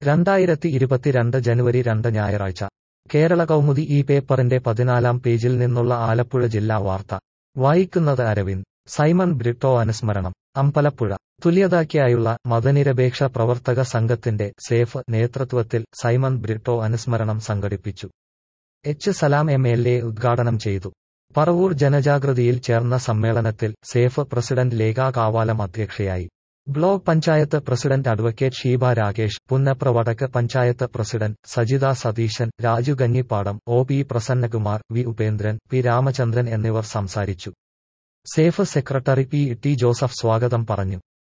രണ്ടായിരത്തി ഇരുപത്തിരണ്ട് ജനുവരി രണ്ട് ഞായറാഴ്ച കേരള കൗമുദി ഈ പേപ്പറിന്റെ പതിനാലാം പേജിൽ നിന്നുള്ള ആലപ്പുഴ ജില്ലാ വാർത്ത വായിക്കുന്നത് അരവിന്ദ് സൈമൺ ബ്രിട്ടോ അനുസ്മരണം അമ്പലപ്പുഴ തുല്യതയ്ക്കായുള്ള മതനിരപേക്ഷ പ്രവർത്തക സംഘത്തിന്റെ സേഫ് നേതൃത്വത്തിൽ സൈമൺ ബ്രിട്ടോ അനുസ്മരണം സംഘടിപ്പിച്ചു H Salam M L A ഉദ്ഘാടനം ചെയ്തു പറവൂർ ജനജാഗൃതിയിൽ ചേർന്ന സമ്മേളനത്തിൽ സേഫ് പ്രസിഡന്റ് ലേഖ കാവാലം അധ്യക്ഷയായി block panchayat president advocate Sheeba Rakesh Punnapra Vadakku panchayat president Sajitha Satheesan Raju Kanjippadam O P Prasannakumar V Upendran P Ramachandran എന്നിവർ സംസാരിച്ചു safe secretary P T Joseph സ്വാഗതം പറഞ്ഞു